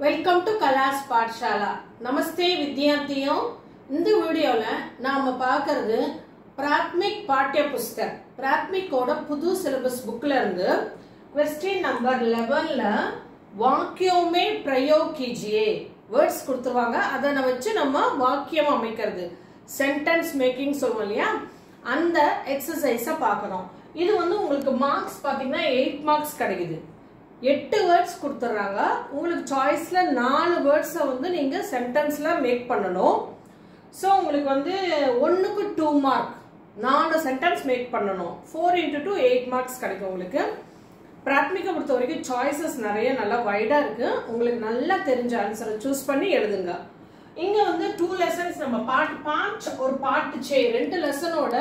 welcome to கலாஸ் பாட்ஷாலா நமஸ்தே வித்யார்த்தியும் இந்த வீடியோவில் நாம் பார்க்கறது பிராத்மிக் பாட்டிய புஸ்தக் பிராத்மிக்கோட புது சிலபஸ் புக்கில் இருந்து கொஸ்டின் நம்பர் லெவனில் வாக்கியமே பிரயோக் கீஜியே வேர்ட்ஸ் கொடுத்துருவாங்க அதை வச்சு நம்ம வாக்கியம் அமைக்கிறது சென்டென்ஸ் மேக்கிங் சொல்லுவோம் இல்லையா அந்த எக்ஸசைஸை பார்க்குறோம் இது வந்து உங்களுக்கு மார்க்ஸ் பார்த்தீங்கன்னா எயிட் மார்க்ஸ் கிடைக்குது எட்டு வேர்ட்ஸ் கொடுத்துட்றாங்க உங்களுக்கு சாய்ஸில் நாலு வேர்ட்ஸை வந்து நீங்கள் சென்டென்ஸில் மேக் பண்ணணும் ஸோ உங்களுக்கு வந்து ஒன்றுக்கு டூ மார்க் நாலு சென்டென்ஸ் மேக் பண்ணணும் four into two eight marks கிடைக்கும் உங்களுக்கு பிராத்மிகை பொறுத்த வரைக்கும் சாய்ஸஸ் நிறைய நல்லா வைடாக இருக்குது உங்களுக்கு நல்லா தெரிஞ்ச ஆன்சரை சூஸ் பண்ணி எழுதுங்க இங்கே வந்து டூ லெசன்ஸ் நம்ம பாட்டு பாண்ட் ஒரு பாட்டு சே ரெண்டு லெசனோட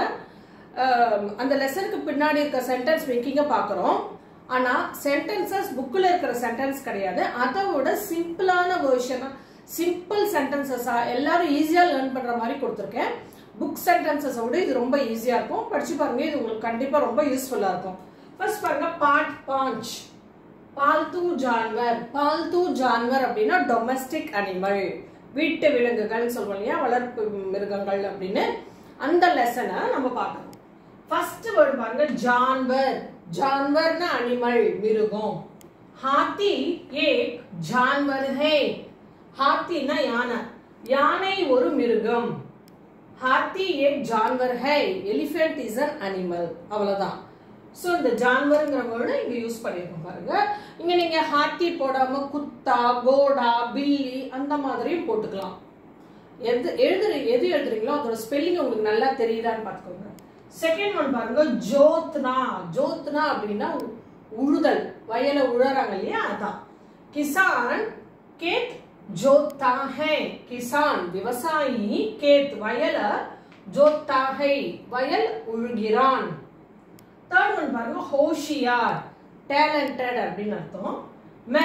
அந்த லெசனுக்கு பின்னாடி இருக்க சென்டென்ஸ் மேக்கிங்கை பார்க்குறோம் ஆனால் சென்டென்சஸ் புக்கில் இருக்கிற சென்டென்ஸ் கிடையாது அதை விட சிம்பிளான வேர்ஷனாக சிம்பிள் சென்டென்சஸாக எல்லாரும் ஈஸியாக லேர்ன் பண்ணுற மாதிரி கொடுத்துருக்கேன் புக் சென்டென்சஸை விட இது ரொம்ப ஈஸியாக இருக்கும் படிச்சு பாருங்க இது உங்களுக்கு கண்டிப்பாக ரொம்ப யூஸ்ஃபுல்லாக இருக்கும் ஃபர்ஸ்ட் பாருங்க பாட் பாஞ்ச் பால்தூ ஜான்வர் பால்தூ ஜான்வர் அப்படின்னா டொமஸ்டிக் அனிமல் வீட்டு விலங்குகள் சொல்றோம் இல்லையா வளர்ப்பு மிருகங்கள் அப்படின்னு அந்த லெசனை நம்ம பார்க்கணும் ஃபர்ஸ்ட் வேர்டு பாருங்க ஜான்வர் जानवरना अनिमल मिरुगों हाथी एक जानवर है हाथीना யானை யானை ஒரு மிருகம் ஹாத்தி ஏக் ஜான்வர் ஹை எலிஃபென்ட் இஸ் அன் அனிமல் அவ்வளவுதான் ஸோ இந்த ஜான்வருங்கிற வேர்டு இங்க யூஸ் பண்ணிருக்கோம் பாருங்க இங்க நீங்க ஹாத்தி போடாம குத்தா கோடா பில்லி அந்த மாதிரியும் போட்டுக்கலாம் எது எழுதுற எது எழுதுறீங்களோ அதோட ஸ்பெல்லிங் உங்களுக்கு நல்லா தெரியுதான்னு பார்த்துக்கோங்க செகண்ட் ஒன் பாருங்க ஜோத்னா ஜோத்னா அப்படின்னா உழுதல் வயல உழறாங்க இல்லையா அதான் கிசான் கேத் ஜோத்தா ஹே கிசான் விவசாயி கேத் வயல ஜோத்தா ஹை வயல் உழுகிறான் தேர்ட் ஒன் பாருங்க ஹோஷியார் டேலண்டட் அப்படின்னு அர்த்தம் மே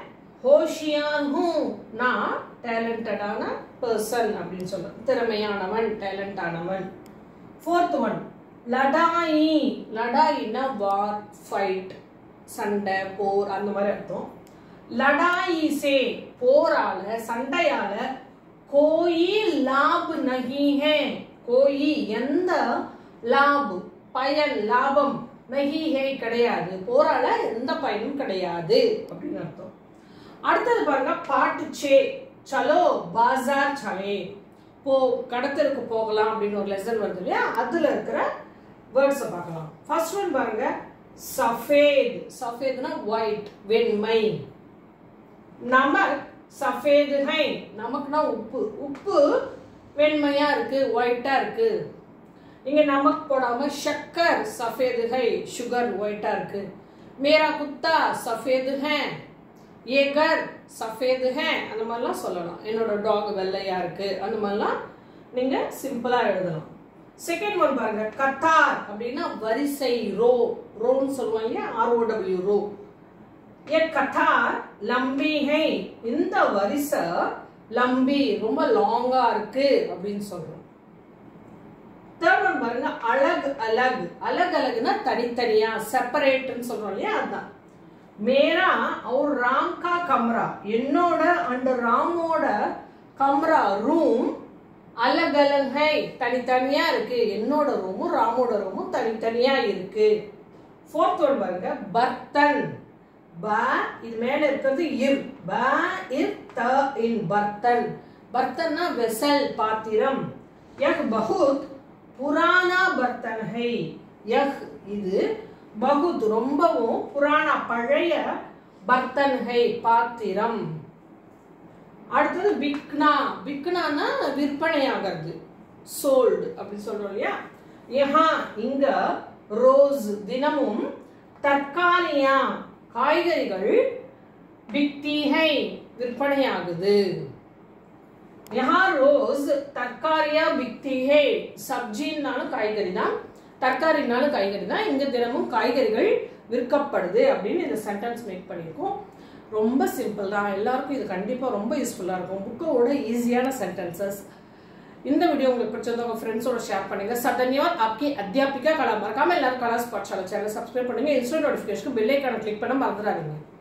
ஹோஷியான் ஹூ நான் டேலண்டடான பர்சன் அப்படின்னு சொல்றேன் திறமையானவன் டேலண்டானவன் ஃபோர்த் ஒன் லடாயி லடாயின்னா வார் ஃபைட் சண்டை போர் அந்த மாதிரி அர்த்தம் லடாயி சே போரால சண்டையால கோயி லாப் நகி ஹே கோயி எந்த லாப் பயன் லாபம் நகி ஹே கிடையாது போரால எந்த பயனும் கிடையாது அப்படின்னு அர்த்தம் அடுத்தது பாருங்க பாட்டு சே சலோ பாசார் சலே போ கடத்தலுக்கு போகலாம் அப்படின்னு ஒரு லெசன் வருது இல்லையா அதுல இருக்கிற வேர்ட்ஸை பார்க்கலாம் ஃபர்ஸ்ட் ஒன் பாருங்க சஃபேத் சஃபேத்னா ஒயிட் வெண்மை நமக் சஃபேது ஹை நமக்குனா உப்பு உப்பு வெண்மையா இருக்கு ஒயிட்டா இருக்கு இங்க நமக் போடாம ஷக்கர் சஃபேது ஹை சுகர் ஒயிட்டா இருக்கு மேரா குத்தா சஃபேது ஹே ஏகர் சஃபேது ஹே அந்த மாதிரிலாம் சொல்லலாம் என்னோட டாக் வெள்ளையா இருக்கு அந்த மாதிரிலாம் நீங்க சிம்பிளா எழுதலாம் செகண்ட் ஒன் பாருங்க கத்தார் அப்படின்னா வரிசை ரோ ரோன்னு சொல்லுவாங்க இல்லையா ஆர்ஓடபிள்யூ ரோ ஏ கத்தார் லம்பி ஹை இந்த வரிசை லம்பி ரொம்ப லாங்கா இருக்கு அப்படின்னு சொல்றோம் தேர்ட் ஒன் பாருங்க அழகு அழகு அழகு அழகுனா தனித்தனியா செப்பரேட்னு சொல்றோம் இல்லையா அதுதான் மேரா அவர் ராம் கா கம்ரா என்னோட அண்ட் ராமோட கம்ரா ரூம் அலக் அலக் ஹை தனித்தனியா இருக்கு என்னோட ரூமும் ராமோட ரூமும் தனித்தனியா இருக்கு ஃபோர்த் ஒன் பாருங்க பர்த்தன் ப இது மேல இருக்கிறது இர் ப இர் த இன் பர்த்தன் பர்த்தன்னா வெசல் பாத்திரம் யஹ் பகுத் புராணா பர்த்தன் ஹை யஹ் இது பகுத் ரொம்பவும் புராண பழைய பர்த்தன் ஹை பாத்திரம் அடுத்தது பிக்னா பிக்னானா விற்பனை ஆகிறது சோல்டு அப்படி சொல்றோம் இல்லையா ஏஹா இங்க ரோஸ் தினமும் தற்காலியா காய்கறிகள் பிக்திஹை விற்பனை ஆகுது யஹா ரோஸ் தற்காலியா பிக்திஹை சப்ஜின்னாலும் காய்கறி தான் தற்காரினாலும் காய்கறி தான் இங்க தினமும் காய்கறிகள் விற்கப்படுது அப்படின்னு இந்த சென்டென்ஸ் மேக் பண்ணியிருக்கோம் ரொம்ப சிம்பிள் தான் எல்லாருக்கும் இது கண்டிப்பாக ரொம்ப யூஸ்ஃபுல்லாக இருக்கும் புக்கோட ஈஸியான சென்டென்சஸ் இந்த வீடியோ உங்களுக்கு பிடிச்சிருந்தா உங்க ஃப்ரெண்ட்ஸோட ஷேர் பண்ணுங்க சடன்யோர் आपकी अध्यापिका कला மறக்காம எல்லாரும் கலாஸ் பாட்சாலை சேனல் சப்ஸ்கிரைப் பண்ணுங்க இன்ஸ்டன்ட் நோட்டிஃபிகேஷன் பெல் ஐக்கான கிளிக் பண்ண மறந்துடாதீங்க